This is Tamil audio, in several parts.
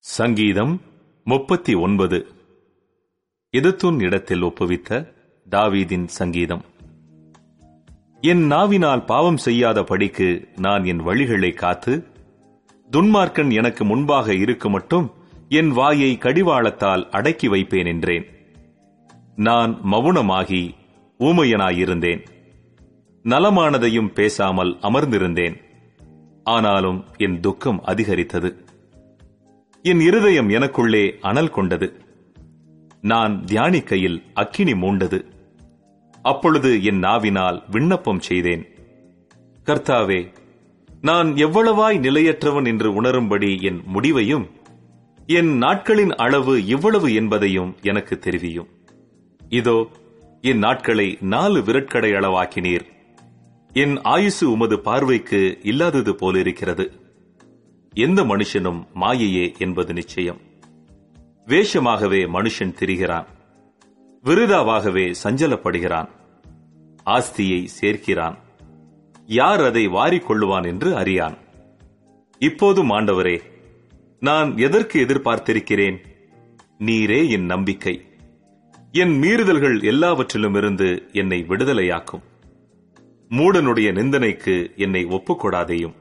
சங்கீதம் முப்பத்தி ஒன்பது எதுத்துன் இடத்தில் ஒப்புவித்த தாவீதின் சங்கீதம் என் நாவினால் பாவம் செய்யாத படிக்கு நான் என் வழிகளை காத்து துன்மார்க்கன் எனக்கு முன்பாக இருக்கு மட்டும் என் வாயை கடிவாளத்தால் அடக்கி வைப்பேன் என்றேன் நான் மவுனமாகி ஊமையனாயிருந்தேன் நலமானதையும் பேசாமல் அமர்ந்திருந்தேன் ஆனாலும் என் துக்கம் அதிகரித்தது என் இருதயம் எனக்குள்ளே அனல் கொண்டது நான் தியானிக்கையில் அக்கினி மூண்டது அப்பொழுது என் நாவினால் விண்ணப்பம் செய்தேன் கர்த்தாவே நான் எவ்வளவாய் நிலையற்றவன் என்று உணரும்படி என் முடிவையும் என் நாட்களின் அளவு இவ்வளவு என்பதையும் எனக்கு தெரிவியும் இதோ என் நாட்களை நாலு விரட்கடை அளவாக்கினீர் என் ஆயுசு உமது பார்வைக்கு இல்லாதது போலிருக்கிறது எந்த மனுஷனும் மாயையே என்பது நிச்சயம் வேஷமாகவே மனுஷன் திரிகிறான் விருதாவாகவே சஞ்சலப்படுகிறான் ஆஸ்தியை சேர்க்கிறான் யார் அதை வாரிக் கொள்ளுவான் என்று அறியான் இப்போதும் ஆண்டவரே நான் எதற்கு எதிர்பார்த்திருக்கிறேன் நீரே என் நம்பிக்கை என் மீறுதல்கள் எல்லாவற்றிலும் இருந்து என்னை விடுதலையாக்கும் மூடனுடைய நிந்தனைக்கு என்னை ஒப்புக்கொடாதேயும்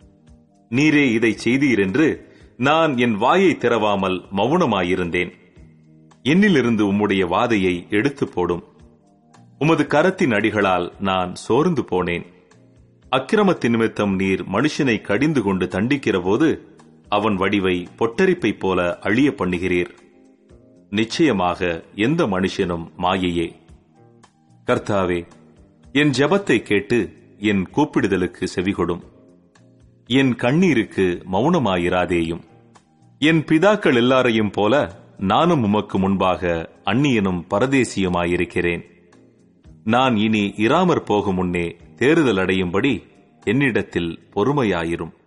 நீரே இதை செய்தீர் என்று நான் என் வாயை திறவாமல் மௌனமாயிருந்தேன் என்னிலிருந்து உம்முடைய வாதையை எடுத்து போடும் உமது கரத்தின் அடிகளால் நான் சோர்ந்து போனேன் அக்கிரமத்தின் நிமித்தம் நீர் மனுஷனை கடிந்து கொண்டு தண்டிக்கிற போது அவன் வடிவை பொட்டரிப்பை போல அழிய பண்ணுகிறீர் நிச்சயமாக எந்த மனுஷனும் மாயையே கர்த்தாவே என் ஜெபத்தை கேட்டு என் கூப்பிடுதலுக்கு செவிகொடும் என் கண்ணீருக்கு மௌனமாயிராதேயும் என் பிதாக்கள் எல்லாரையும் போல நானும் உமக்கு முன்பாக அந்நியனும் பரதேசியுமாயிருக்கிறேன் நான் இனி இராமற் போகும் முன்னே தேறுதல் அடையும்படி என்னிடத்தில் பொறுமையாயிரும்